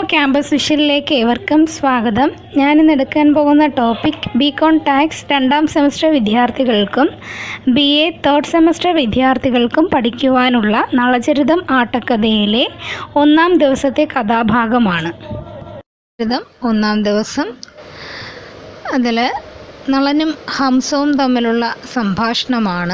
campus വിഷനിലേക്ക് ഏവർക്കും സ്വാഗതം ഞാനിന്ന് എടുക്കാൻ പോകുന്ന ടോപ്പിക് ബികോൺ ടാക്സ് രണ്ടാം സെമസ്റ്റർ വിദ്യാർത്ഥികൾക്കും ബി എ തേർഡ് സെമസ്റ്റർ വിദ്യാർത്ഥികൾക്കും പഠിക്കുവാനുള്ള നളചരിതം ആട്ടക്കഥയിലെ ഒന്നാം ദിവസത്തെ കഥാഭാഗമാണ് ചരിതം ഒന്നാം ദിവസം അതിൽ നളനും ഹംസവും തമ്മിലുള്ള സംഭാഷണമാണ്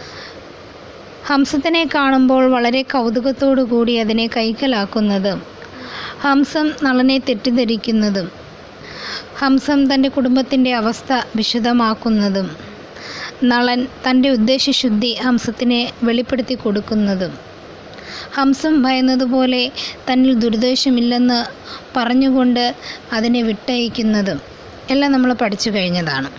ഹംസത്തിനെ കാണുമ്പോൾ വളരെ കൗതുകത്തോടു കൂടി അതിനെ കൈക്കലാക്കുന്നതും ഹംസം നളനെ തെറ്റിദ്ധരിക്കുന്നതും ഹംസം തൻ്റെ കുടുംബത്തിൻ്റെ അവസ്ഥ വിശദമാക്കുന്നതും നളൻ തൻ്റെ ഉദ്ദേശശുദ്ധി ഹംസത്തിനെ വെളിപ്പെടുത്തി കൊടുക്കുന്നതും ഹംസം ഭയന്നതുപോലെ തന്നിൽ ദുരുദ്ദേശമില്ലെന്ന് പറഞ്ഞുകൊണ്ട് അതിനെ വിട്ടയക്കുന്നതും എല്ലാം നമ്മൾ പഠിച്ചു കഴിഞ്ഞതാണ്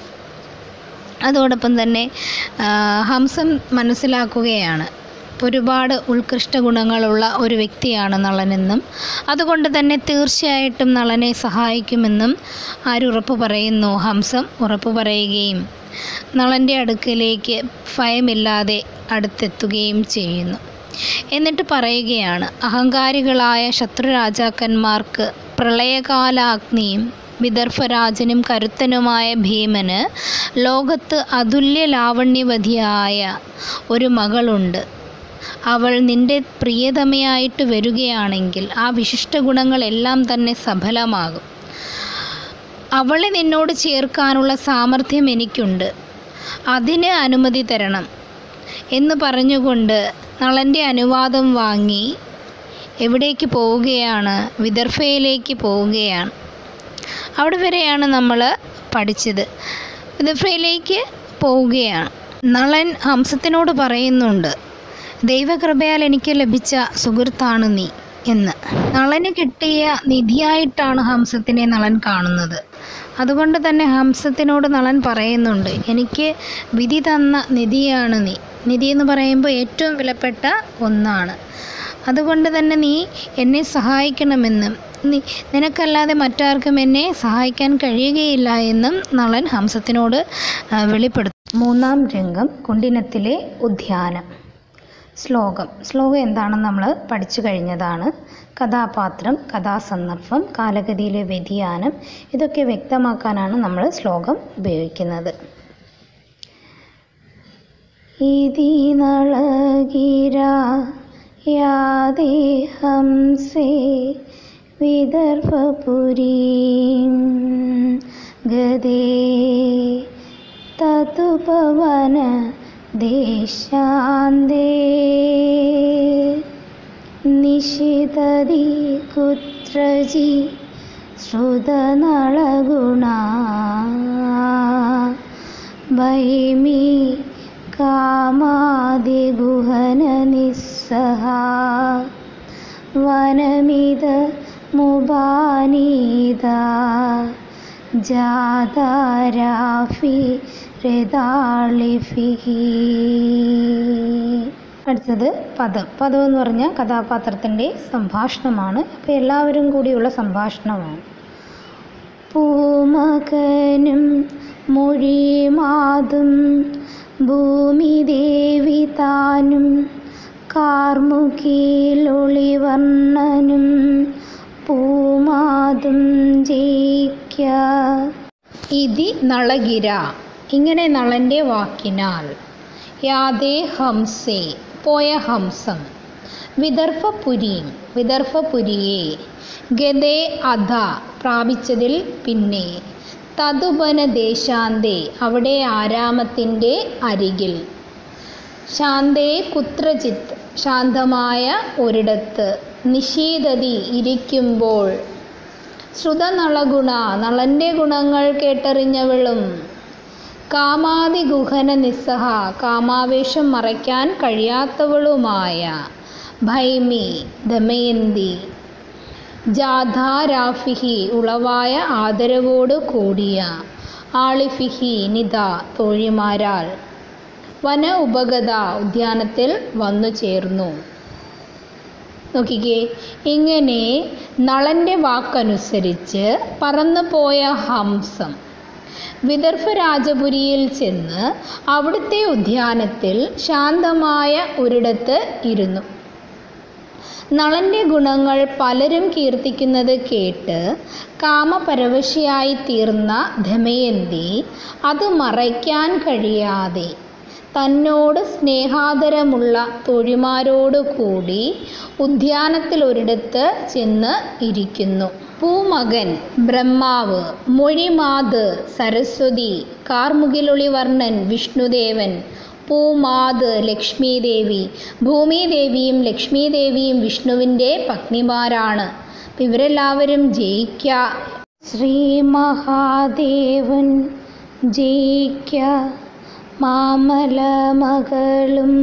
അതോടൊപ്പം തന്നെ ആ, ഹംസം മനസ്സിലാക്കുകയാണ് ഒരുപാട് ഉത്കൃഷ്ട ഗുണങ്ങളുള്ള ഒരു വ്യക്തിയാണ് നളനെന്നും അതുകൊണ്ട് തന്നെ തീർച്ചയായിട്ടും നളനെ സഹായിക്കുമെന്നും ആരുറപ്പ് പറയുന്നു ഹംസം ഉറപ്പ് പറയുകയും നളൻ്റെ അടുക്കലേക്ക് ഭയമില്ലാതെ അടുത്തെത്തുകയും ചെയ്യുന്നു എന്നിട്ട് പറയുകയാണ് അഹങ്കാരികളായ ശത്രുരാജാക്കന്മാർക്ക് പ്രളയകാലാഗ്നിയും വിദർഭരാജനും കരുത്തനുമായ ഭീമന് ലോകത്ത് അതുല്യ ലാവണ്യവതിയായ ഒരു മകളുണ്ട് അവൾ നിന്റെ പ്രിയതമയായിട്ട് വരികയാണെങ്കിൽ ആ വിശിഷ്ട ഗുണങ്ങളെല്ലാം തന്നെ സഫലമാകും അവളെ നിന്നോട് ചേർക്കാനുള്ള സാമർഥ്യം എനിക്കുണ്ട് അതിന് അനുമതി തരണം എന്ന് പറഞ്ഞുകൊണ്ട് നളൻ്റെ അനുവാദം വാങ്ങി എവിടേക്ക് പോവുകയാണ് വിദർഭയിലേക്ക് പോവുകയാണ് അവിടെ വരെയാണ് നമ്മൾ പഠിച്ചത് വിദർഭയിലേക്ക് പോവുകയാണ് നളൻ ഹംസത്തിനോട് പറയുന്നുണ്ട് ദൈവകൃപയാൽ എനിക്ക് ലഭിച്ച സുഹൃത്താണ് നീ എന്ന് നളന് കിട്ടിയ നിധിയായിട്ടാണ് ഹംസത്തിനെ നളൻ കാണുന്നത് അതുകൊണ്ട് തന്നെ ഹംസത്തിനോട് നളൻ പറയുന്നുണ്ട് എനിക്ക് വിധി തന്ന നിധിയാണ് നീ നിധി എന്ന് പറയുമ്പോൾ ഏറ്റവും വിലപ്പെട്ട ഒന്നാണ് അതുകൊണ്ട് തന്നെ നീ എന്നെ സഹായിക്കണമെന്നും നീ നിനക്കല്ലാതെ മറ്റാർക്കും എന്നെ സഹായിക്കാൻ കഴിയുകയില്ല എന്നും നളൻ ഹംസത്തിനോട് ആ, വെളിപ്പെടുത്തും മൂന്നാം രംഗം കുണ്ടിനത്തിലെ ഉദ്യാനം ശ്ലോകം ശ്ലോകം എന്താണെന്ന് നമ്മൾ പഠിച്ചു കഴിഞ്ഞതാണ് കഥാപാത്രം കഥാസന്ദർഭം കാലഗതിയിലെ വ്യതിയാനം ഇതൊക്കെ വ്യക്തമാക്കാനാണ് നമ്മൾ ശ്ലോകം ഉപയോഗിക്കുന്നത് ഇതി നളകിര യാതേ ഹംസേ വിദർഭപുരീം ഗതേ തതുപവന ദേശാന്തേ നിഷിതതി കുത്രജി ശ്രുതനളഗുണാ ഭൈമി കാമാദിഗുഹന നിസ്സഹ വനമിത മുബാനീത ജാതാരാഫി രതാളിഫിഹി അടുത്തത് പദം പദം എന്ന് പറഞ്ഞാൽ കഥാപാത്രത്തിൻ്റെ സംഭാഷണമാണ് അപ്പോൾ എല്ലാവരും കൂടിയുള്ള സംഭാഷണമാണ് പൂമകനും മൊഴിമാതും ഭൂമിദേവി താനും കാർമുകിലൊളിവർണ്ണനും പൂമാതും ജയിക്ക ഇതി നളകിര ഇങ്ങനെ നളൻ്റെ വാക്കിനാൽ യാതേ ഹംസേ പോയ ഹംസം വിദർഭപുരീം വിദർഭപുരിയെ ഗതേ അധ പ്രാപിച്ചതിൽ പിന്നെ തതുപന ദേശാന്തേ അവിടെ ആരാമത്തിൻ്റെ അരികിൽ ശാന്തേ കുത്രചിത്ത് ശാന്തമായ ഒരിടത്ത് നിഷീദതി ഇരിക്കുമ്പോൾ ശ്രുതനളഗുണ നളൻ്റെ ഗുണങ്ങൾ കേട്ടറിഞ്ഞവളും കാമാതിഗുഹന നിസ്സഹ കാമാവേശം മറയ്ക്കാൻ കഴിയാത്തവളുമായ ഭൈമി ദമയന്തി ജാഥാരാഫിഹി ഉളവായ ആദരവോട് കൂടിയ ആളിഫിഹി നിത തോഴിമാരാൽ വന ഉപഗത ഉദ്യാനത്തിൽ വന്നു ചേർന്നു നോക്കിക്കേ ഇങ്ങനെ നളൻ്റെ വാക്കനുസരിച്ച് പറന്നുപോയ ഹംസം വിദർഭ രാജപുരിയിൽ ചെന്ന് അവിടുത്തെ ഉദ്യാനത്തിൽ ശാന്തമായ ഒരിടത്ത് ഇരുന്നു നളൻ്റെ ഗുണങ്ങൾ പലരും കീർത്തിക്കുന്നത് കേട്ട് കാമപരവശയായി തീർന്ന ദമയന്തി അത് മറയ്ക്കാൻ കഴിയാതെ തന്നോട് സ്നേഹാദരമുള്ള തോഴിമാരോട് കൂടി ഉദ്യാനത്തിൽ ഒരിടത്ത് ചെന്ന് ഇരിക്കുന്നു പൂമകൻ ബ്രഹ്മാവ് മൊഴിമാത് സരസ്വതി കാർമുകിലൊളിവർണ്ണൻ വിഷ്ണുദേവൻ പൂമാത് ലക്ഷ്മീദേവി ഭൂമിദേവിയും ലക്ഷ്മീദേവിയും വിഷ്ണുവിൻ്റെ പത്നിമാരാണ് അപ്പം ഇവരെല്ലാവരും ജയിക്ക ശ്രീ മഹാദേവൻ ജയിക്ക മാമല മകളും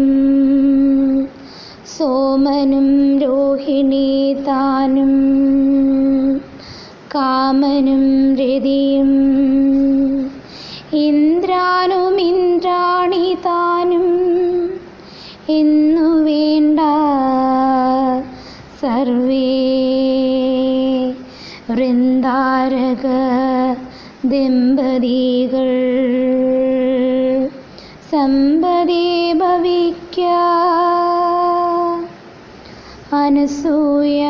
സോമനും രോഹിണി താനും കാമനും രതിയും ഇന്ദ്രാനും ഇന്ദ്രാണി താനും എന്നു വേണ്ട സർവേ വൃന്ദാരക ദമ്പതികൾ സമ്പതി ഭവിക്ക അനസൂയ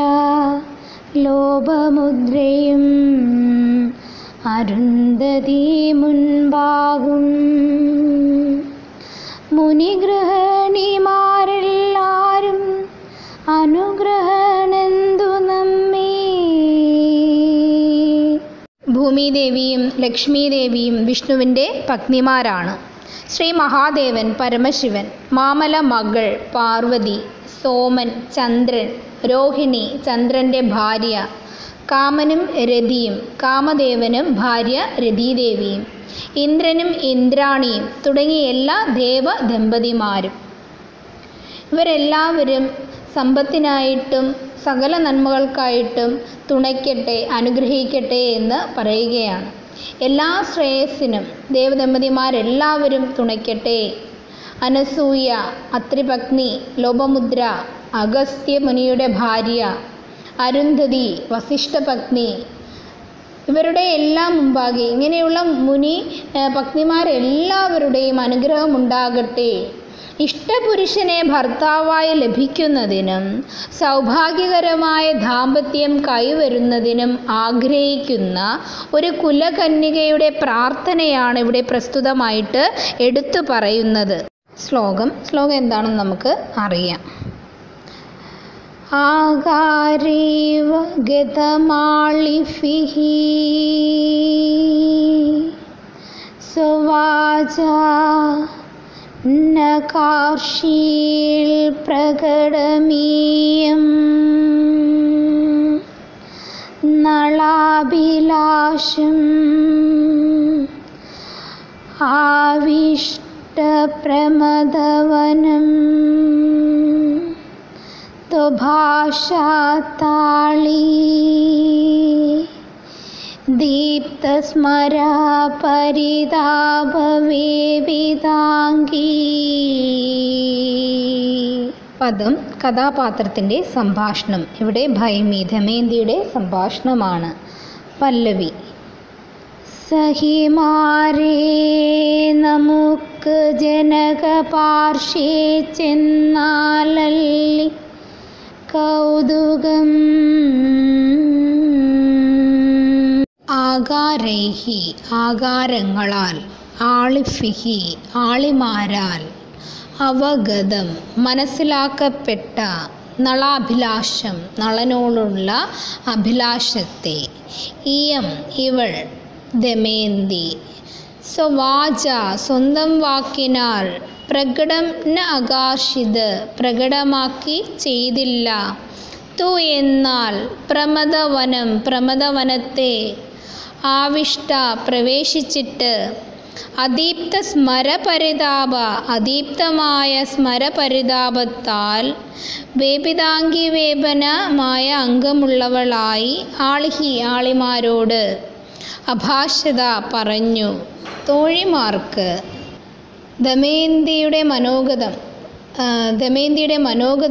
ലോപമുദ്രയും അരുന്ധതി മുൻപാകും മുനിഗ്രഹണിമാരെല്ലാരും അനുഗ്രഹണെന്തു നമ്മേ ഭൂമിദേവിയും ലക്ഷ്മീദേവിയും വിഷ്ണുവിൻ്റെ പത്നിമാരാണ് ശ്രീ മഹാദേവൻ പരമശിവൻ മാമല മകൾ പാർവതി സോമൻ ചന്ദ്രൻ രോഹിണി ചന്ദ്രൻ്റെ ഭാര്യ കാമനും രതിയും കാമദേവനും ഭാര്യ രതീദേവിയും ഇന്ദ്രനും ഇന്ദ്രാണിയും തുടങ്ങിയ എല്ലാ ദേവ ദമ്പതിമാരും ഇവരെല്ലാവരും സമ്പത്തിനായിട്ടും സകല നന്മകൾക്കായിട്ടും തുണയ്ക്കട്ടെ അനുഗ്രഹിക്കട്ടെ എന്ന് പറയുകയാണ് എല്ലാ ശ്രേയസ്സിനും ദേവദമ്പതിമാരെല്ലാവരും തുണയ്ക്കട്ടെ അനസൂയ അത്രിപത്നി ലോപമുദ്ര അഗസ്ത്യ മുനിയുടെ ഭാര്യ അരുന്ധതി വസിഷ്ഠപത്നി ഇവരുടെ എല്ലാം മുമ്പാകെ ഇങ്ങനെയുള്ള മുനി ഏഹ്, പത്നിമാരെല്ലാവരുടെയും അനുഗ്രഹം ഉണ്ടാകട്ടെ ഇഷ്ടപുരുഷനെ ഭർത്താവായി ലഭിക്കുന്നതിനും സൗഭാഗ്യകരമായ ദാമ്പത്യം കൈവരുന്നതിനും ആഗ്രഹിക്കുന്ന ഒരു കുലകന്യകയുടെ പ്രാർത്ഥനയാണ് ഇവിടെ പ്രസ്തുതമായിട്ട് എടുത്തു പറയുന്നത് ശ്ലോകം ശ്ലോകം എന്താണെന്ന് നമുക്ക് അറിയാം ആകാരേവ ഗതമാളിഫിः സ്വവാചാ न कार्षील् प्रकटमीयं नलाभिलाषम् आविष्टप्रमदवनम् त्वभाषाताळी दीप्तस्मरा പരിതാപവേവിതാംഗീ പദം കഥാപാത്രത്തിൻ്റെ സംഭാഷണം ഇവിടെ ഭൈമി ധമേന്തിയുടെ സംഭാഷണമാണ് പല്ലവി സഹിമാരേ നമുക്ക് ജനകപാർശ്വേ ചെന്നാലല്ലി കൗതുകം ആകാരൈഹി ആകാരങ്ങളാൽ ആളിഫിഹി ആളിമാരാൽ അവഗതം മനസ്സിലാക്കപ്പെട്ട നളാഭിലാഷം നളനോടുള്ള അഭിലാഷത്തെ ഇയം ഇവൾ ദമേന്തി സ്വവാച സ്വന്തം വാക്കിനാൽ പ്രകടം ന അകാശിത് പ്രകടമാക്കി ചെയ്തില്ല തു എന്നാൽ പ്രമദവനം പ്രമദവനത്തെ ആവിഷ്ട പ്രവേശിച്ചിട്ട് അതീപ്ത സ്മരപരിതാപ അതീപ്തമായ സ്മരപരിതാപത്താൽ വേപിതാംഗി വേപനമായ അംഗമുള്ളവളായി ആളിഹി ആളിമാരോട് അഭാഷത പറഞ്ഞു തോഴിമാർക്ക് ദമയന്തിയുടെ മനോഗതം ആ, ദമയന്തിയുടെ മനോഗതം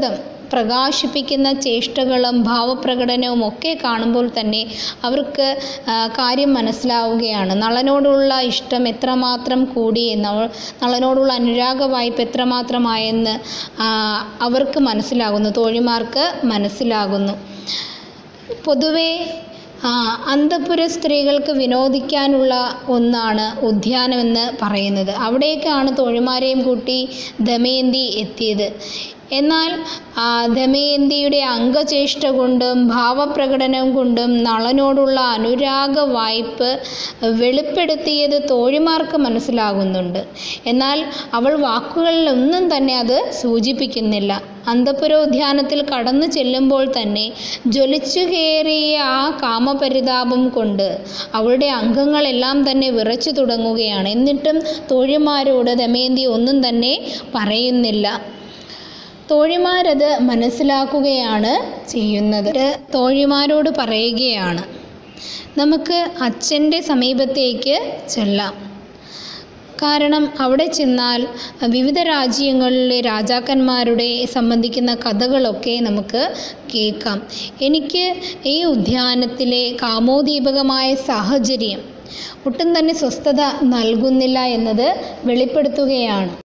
പ്രകാശിപ്പിക്കുന്ന ചേഷ്ടകളും ഭാവപ്രകടനവും ഒക്കെ കാണുമ്പോൾ തന്നെ അവർക്ക് ആ, കാര്യം മനസ്സിലാവുകയാണ് നളനോടുള്ള ഇഷ്ടം എത്രമാത്രം കൂടി നവ നളനോടുള്ള അനുരാഗ വായ്പ എത്രമാത്രമായെന്ന് ആ, അവർക്ക് മനസ്സിലാകുന്നു തോഴിമാർക്ക് മനസ്സിലാകുന്നു പൊതുവേ ആ, അന്തഃപുര സ്ത്രീകൾക്ക് വിനോദിക്കാനുള്ള ഒന്നാണ് ഉദ്യാനമെന്ന് പറയുന്നത് അവിടേക്കാണ് തോഴിമാരെയും കൂട്ടി ദമയന്തി എത്തിയത് എന്നാൽ ആ, ദമയന്തിയുടെ അംഗചേഷ്ട കൊണ്ടും ഭാവപ്രകടനം കൊണ്ടും നളനോടുള്ള അനുരാഗ വായ്പ വെളിപ്പെടുത്തിയത് തോഴിമാർക്ക് മനസ്സിലാകുന്നുണ്ട് എന്നാൽ അവൾ വാക്കുകളിലൊന്നും തന്നെ അത് സൂചിപ്പിക്കുന്നില്ല അന്തഃപുര ഉദ്യാനത്തിൽ കടന്നു ചെല്ലുമ്പോൾ തന്നെ ജ്വലിച്ചു കയറിയ ആ കാമപരിതാപം കൊണ്ട് അവളുടെ അംഗങ്ങളെല്ലാം തന്നെ വിറച്ചു തുടങ്ങുകയാണ് എന്നിട്ടും തോഴിമാരോട് ദമയന്തി ഒന്നും തന്നെ പറയുന്നില്ല തോഴിമാരത് മനസ്സിലാക്കുകയാണ് ചെയ്യുന്നത് തോഴിമാരോട് പറയുകയാണ് നമുക്ക് അച്ഛൻ്റെ സമീപത്തേക്ക് ചെല്ലാം കാരണം അവിടെ ചെന്നാൽ വിവിധ രാജ്യങ്ങളിലെ രാജാക്കന്മാരുടെ സംബന്ധിക്കുന്ന കഥകളൊക്കെ നമുക്ക് കേൾക്കാം എനിക്ക് ഈ ഉദ്യാനത്തിലെ കാമോദീപകമായ സാഹചര്യം ഒട്ടും തന്നെ സ്വസ്ഥത നൽകുന്നില്ല എന്നത് വെളിപ്പെടുത്തുകയാണ്